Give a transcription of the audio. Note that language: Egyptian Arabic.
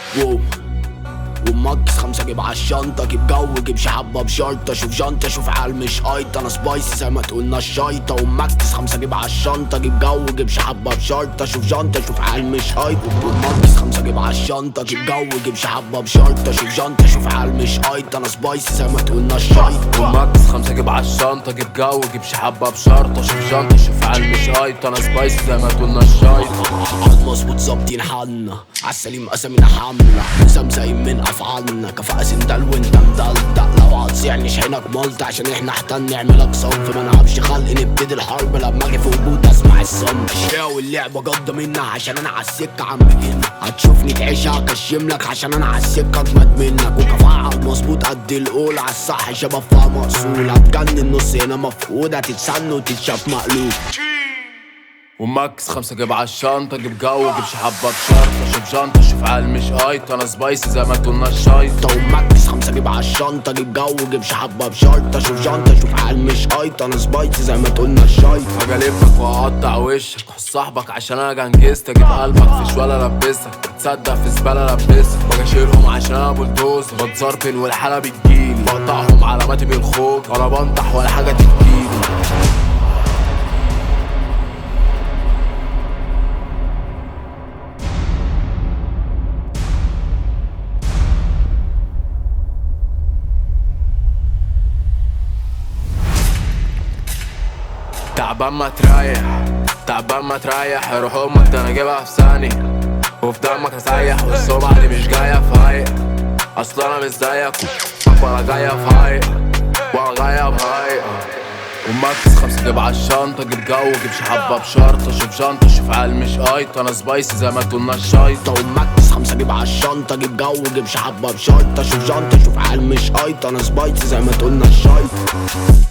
واو ومكس خمسة جيب عالشنطة جيب جو جيب شحبة بشرطة شوف جنطة شوف عال مش قايطة أنا سبايسي زي ما تقولنا الشايطة ومكس خمسة جيب عالشنطة جيب جو جيب شحبة بشرطة شوف جنطة شوف عال مش قايطة ومكس خمسة جيب عالشنطة جيب جو جيب شحبة بشرطة شوف جنطة شوف عال مش قايطة أنا سبايسي زي ما تقولنا الشايطة وماكس خمسة جيب عالشنطة جيب جو جيب شحبة بشرطة شوف جنطة شوف عال مش قايطة أنا سبايسي زي ما تقولنا الشايطة عاد مظبوط ظابطين حالنا عالسليم قسمنا حملة زمزايم من افعالنا كفاءة سندال وانت مدلدق لو هتصيعني عينك ملط عشان احنا احتن نعملك صنف ما نلعبش خلق نبتدي الحرب لما اجي في وجود اسمع الصمت يا واللعبة جادة منها عشان انا عالسكة عم هنا هتشوفني تعيش هكشم لك عشان انا عالسكة اجمد منك وكفاءة عالمظبوط قد الاول عالصح شباب فيها مقصول هتجنن نص هنا مفقود هتتسن وتتشاف مقلوب وماكس خمسة جيب عالشنطة جيب جو جيب شحبة بشرطة شوف جنطة شوف عال مش قايطة أنا سبايسي زي ما تقولنا الشايطة طب ومكس خمسة جيب عالشنطة جيب جو جيب شحبة بشرطة شوف جنطة شوف عال مش قايطة انا سبايسي زي ما تقولنا الشايطة هاجي الفك واقطع وشك وحش صاحبك عشان انا جنجست اجيب قلبك في شوالة البسك تصدق في زبالة لبسك باجي اشيلهم عشان انا بلدوزر بتزربن والحالة بتجيلي بقطعهم علاماتي بالخوج ولا بنطح ولا حاجة تجيلي تعبان ما تريح تعبان ما تريح روح امك ده انا جايبها في ثانية وفي دمك هسيح والسمعة دي مش جاية في هايق اصل انا مش زيك ولا جاية في هايق ولا جاية في هايق وماكس خمسة جيب عالشنطة جيب جو جيب شحبة بشرطة شوف جنطة شوف عال مش قايطة انا سبايسي زي ما تقولنا الشايطة طب ومكس خمسة جيب عالشنطة جيب جو جيب شحبة بشرطة شوف جنطة شوف عال مش قايطة انا سبايسي زي ما تقولنا الشايطة